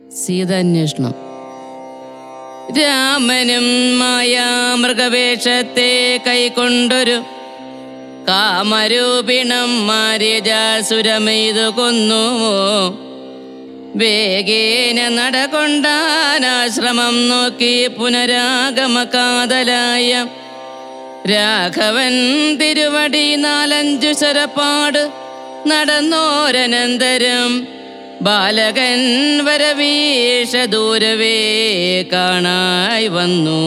സീതാന്വേഷണം രാമനും മായാമൃഗവേഷത്തെ കൈക്കൊണ്ടൊരു കാമരൂപിണം മാര്യജാസുരമെയ്തു കൊന്നു വേഗേന നടകൊണ്ടാനാശ്രമം നോക്കി പുനരാഗമ കാതലായ രാഘവൻ തിരുവടി നാലഞ്ചു ശരപ്പാട് നടന്നോരനന്തരം ബാലകൻ വരവീഷ ദൂരവേ കാണായി വന്നു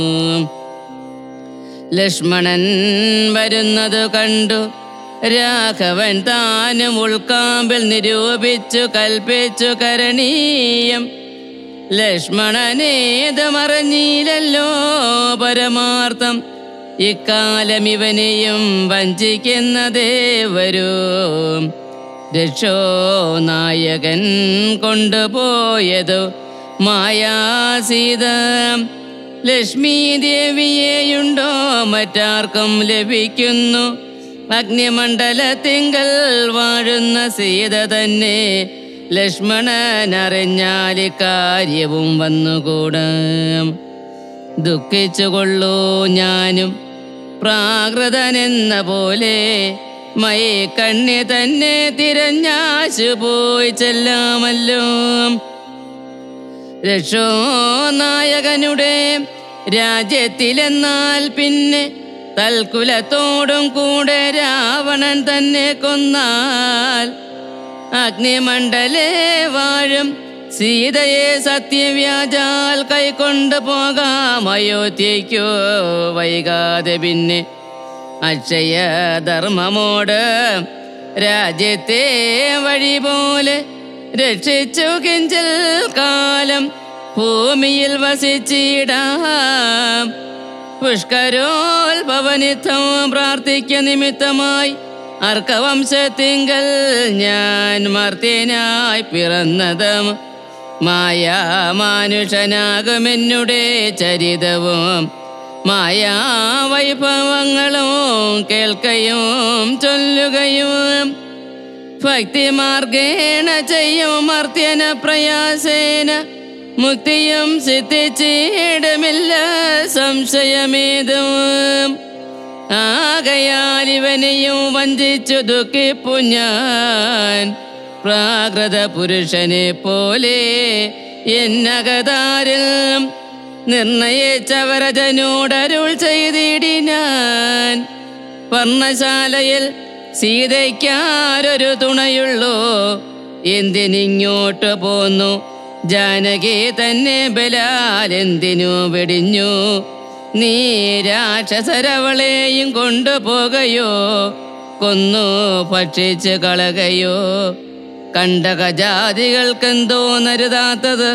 ലക്ഷ്മണൻ വരുന്നത് കണ്ടു രാഘവൻ താനും ഉൾക്കാമ്പിൽ നിരൂപിച്ചു കൽപ്പിച്ചു കരണീയം ലക്ഷ്മണനേത് മറഞ്ഞില്ലല്ലോ പരമാർത്ഥം ഇക്കാലം ഇവനെയും വഞ്ചിക്കുന്നതേ വരൂ രക്ഷോ നായകൻ കൊണ്ടുപോയതു മായാസീത ലക്ഷ്മി ദേവിയെയുണ്ടോ മറ്റാർക്കും ലഭിക്കുന്നു അഗ്നിമണ്ഡലത്തിങ്കൽ വാഴുന്ന സീത തന്നെ ലക്ഷ്മണൻ അറിഞ്ഞാൽ കാര്യവും വന്നുകൂടാം ദുഃഖിച്ചുകൊള്ളൂ ഞാനും പ്രാകൃതനെന്ന പോലെ മൈ കണ്ണി തന്നെ തിരഞ്ഞാശു പോയി ചെല്ലാമല്ലോ രക്ഷോ നായകനുടെ രാജ്യത്തിലെന്നാൽ പിന്നെ തൽക്കുലത്തോടും കൂടെ രാവണൻ തന്നെ കൊന്നാൽ അഗ്നിമണ്ഡലേ വാഴും സീതയെ സത്യവ്യാജാൽ കൈകൊണ്ട് പോകാം അയോധ്യയ്ക്കോ വൈകാതെ പിന്നെ അക്ഷയ ധർമ്മമോട് രാജ്യത്തെ വഴി പോലെ രക്ഷിച്ചു കിഞ്ചൽ കാലം ഭൂമിയിൽ വസിച്ചിടാം പുഷ്കരോത്ഭവനിത്വം പ്രാർത്ഥിക്ക നിമിത്തമായി അർക്കവംശത്തിങ്കൽ ഞാൻ മർത്യനായി പിറന്നതും മായാമാനുഷനാകുമെന്നുടെ ചരിതവും മായാവൈഭവങ്ങളും കേൾക്കയും ചൊല്ലുകയും ഭക്തിമാർഗേണ ചെയ്യും മർത്യന പ്രയാസേന മുക്തിയും സിദ്ധിച്ചിടുമില്ല സംശയമേതും ആകയാൽ ഇവനെയും വഞ്ചിച്ചു ദുഃഖിപ്പു ഞാൻ പ്രാകൃത പുരുഷനെ പോലെ എന്നകതാരിൽ നിർണയിച്ചവരജനോടരുൾ ചെയ്തിടിനാൻ വർണ്ണശാലയിൽ സീതയ്ക്കാരൊരു തുണയുള്ളൂ എന്തിനിങ്ങോട്ട് പോന്നു ജാനകി തന്നെ ബലാൽ എന്തിനു വെടിഞ്ഞു നീ രാക്ഷസരവളെയും കൊണ്ടുപോകയോ കൊന്നു ഭക്ഷിച്ച് കളകയോ കണ്ടകജാതികൾക്കെന്തോ നരുതാത്തത്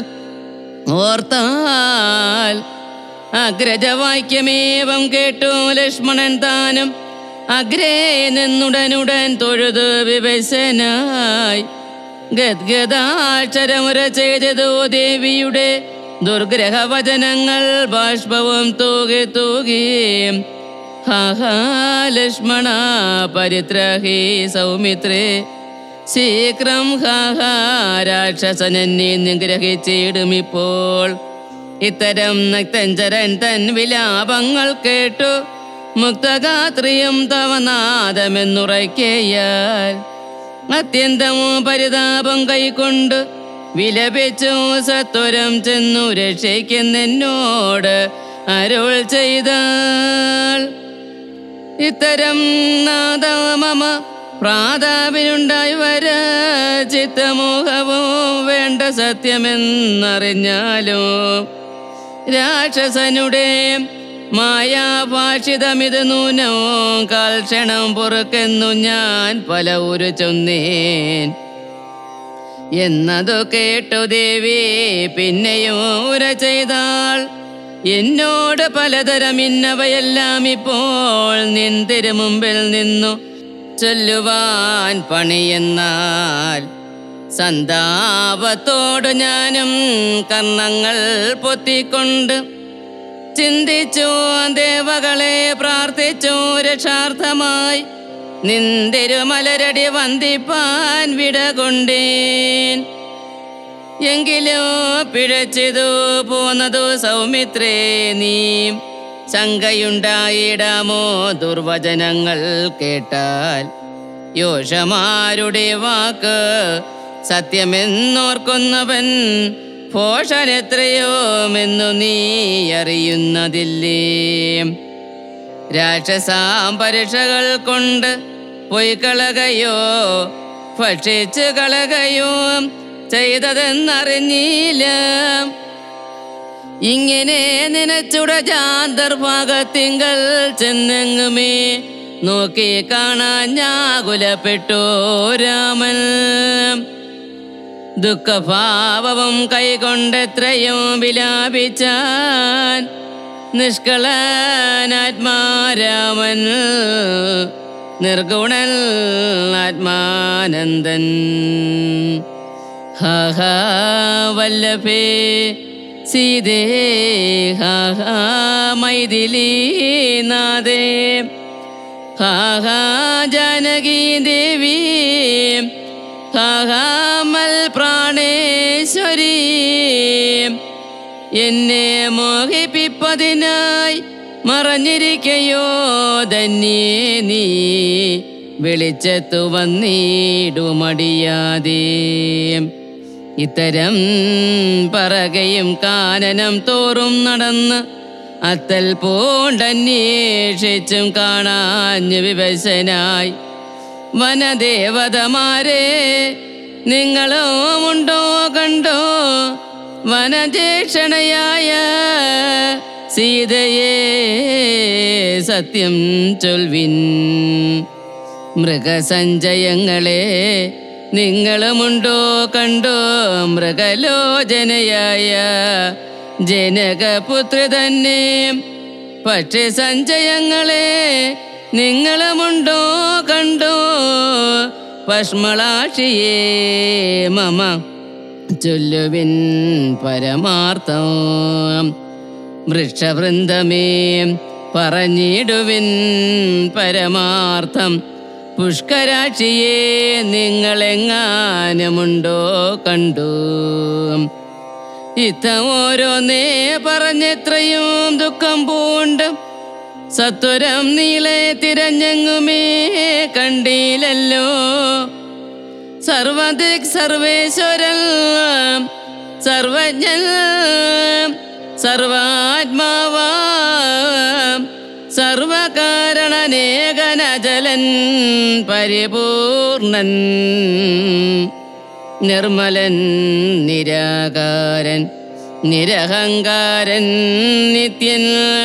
ഓർത്താൽ അഗ്രജവാക്യമേവം കേട്ടു ലക്ഷ്മണൻ താനും അഗ്രേ നിന്നുടനുടൻ തൊഴുതു വിവശനായി ഗദ്ഗദാക്ഷരമുര ചെയ്തതോ ദേവിയുടെ ദുർഗ്രഹവചനങ്ങൾ ബാഷ്പവും തൂകി തൂകി ഹാഹാ ലക്ഷ്മണ പരിത്രഹി സൗമിത്രേ ശീഘ്രം ഹാഹാ രാക്ഷസനെന്നെ നിഗ്രഹിച്ചിടുമിപ്പോൾ ഇത്തരം നക്തഞ്ചരൻ തൻ വിലാപങ്ങൾ കേട്ടു മുക്തഗാത്രിയും തവ നാദമെന്നുറയ്ക്കയാൽ അത്യന്തം പരിതാപം കൈക്കൊണ്ട് വിലപിച്ചു സത്വരം ചെന്നു രക്ഷിക്കുന്നെന്നോട് അരുൾ ചെയ്താൾ ഇത്തരം നാദമമ പ്രാതാവിനുണ്ടായി വര ചിത്തമോഹവും വേണ്ട സത്യമെന്നറിഞ്ഞാലോ രാക്ഷസനുടെ മായാഭാഷിതമിത് നൂനോ കാൽക്ഷണം പൊറുക്കെന്നു ഞാൻ പല ഊരു ചൊന്നേൻ എന്നതു കേട്ടു ദേവി പിന്നെയും ഉര ചെയ്താൾ എന്നോട് പലതരം ഇന്നവയെല്ലാം ഇപ്പോൾ നിൻ തിരുമുമ്പിൽ നിന്നു ചൊല്ലുവാൻ പണിയെന്നാൽ സന്താപത്തോട് ഞാനും കർണങ്ങൾ പൊത്തിക്കൊണ്ട് ചിന്തിച്ചു ദേവകളെ പ്രാർത്ഥിച്ചു രക്ഷാർത്ഥമായി നിന്തിരുമലരടി വന്ദിപ്പാൻ വിട കൊണ്ടേൻ എങ്കിലോ പിഴച്ചതു പോന്നതു സൗമിത്രേ നീ ശങ്കയുണ്ടായിടാമോ ദുർവചനങ്ങൾ കേട്ടാൽ യോഷമാരുടെ വാക്ക് സത്യമെന്നോർക്കുന്നവൻ ഭോഷനെത്രയോമെന്നു നീ അറിയുന്നതില്ലേ രാക്ഷസാം പരീക്ഷകൾ കൊണ്ട് പൊയ്ക്കളകയോ ഭക്ഷിച്ചു കളകയോ ചെയ്തതെന്നറിഞ്ഞില്ല ഇങ്ങനെ നനച്ചുട ജാന്തർഭാഗത്തിങ്കൽ ചെന്നെങ്ങുമേ നോക്കി കാണാൻ ഞാകുലപ്പെട്ടു രാമൻ ദുഃഖഭാവവും കൈകൊണ്ടെത്രയും വിലാപിച്ചാൻ നിഷ്കളനാത്മാരാമൻ നിർഗുണൻ ആത്മാനന്ദൻ ഹഹ വല്ലഭേ സീതേ ഹഹ മൈഥിലീ നാദേ ഹഹ ജാനകി ദേവി ഹഹ മൽ പ്രാണേശ്വരി എന്നെ മോഹിപ്പിപ്പതിനായി മറഞ്ഞിരിക്കയോ ധന്യേ നീ വെളിച്ചത്തു വന്നിടുമടിയാതെ ഇത്തരം പറകയും കാനനം തോറും നടന്ന് അത്തൽ പൂണ്ടന്വേഷിച്ചും കാണാഞ്ഞു വിവശനായി വനദേവതമാരെ നിങ്ങളും ഉണ്ടോ കണ്ടോ വനജേഷണയായ സീതയെ സത്യം ചൊൽവിൻ മൃഗസഞ്ചയങ്ങളെ നിങ്ങളുമുണ്ടോ കണ്ടോ മൃഗലോചനയായ ജനകപുത്രി തന്നെ പക്ഷി സഞ്ചയങ്ങളെ നിങ്ങളുമുണ്ടോ കണ്ടോ പഷ്മളാക്ഷിയേ മമ ചൊല്ലുവിൻ പരമാർത്ഥം വൃക്ഷവൃന്ദമേ പറഞ്ഞിടുവിൻ പരമാർത്ഥം പുഷ്കരാക്ഷിയെ നിങ്ങളെങ്ങാനുമുണ്ടോ കണ്ടു ഇത്ത ഓരോന്നേ പറഞ്ഞെത്രയും ദുഃഖം പൂണ്ട് സത്വരം നീളെ തിരഞ്ഞെങ്ങുമേ കണ്ടില്ലല്ലോ സർവദിക് സർവേശ്വരൻ സർവജ്ഞൻ സർവാത്മാവാ സർവകാരണനേകനജലൻ പരിപൂർണൻ നിർമ്മലൻ നിരാകാരൻ നിരഹങ്കാരൻ നിത്യൻ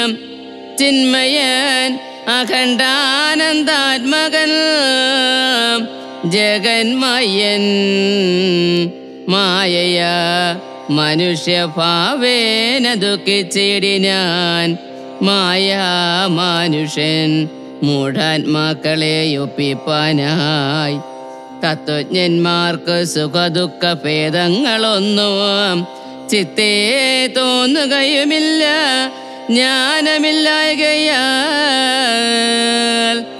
ചിന്മയൻ അഖണ്ഡാനന്ദാത്മകൻ ജഗന്മയൻ മായയ മനുഷ്യഭാവേന ദുഃഖിച്ചിടിനാൻ മായാ മനുഷ്യൻ മൂഢാത്മാക്കളെ ഒപ്പിപ്പാനായി തത്വജ്ഞന്മാർക്ക് സുഖദുഃഖ ഭേദങ്ങളൊന്നും ചിത്തേ തോന്നുകയുമില്ല ജ്ഞാനമില്ലായകയാൽ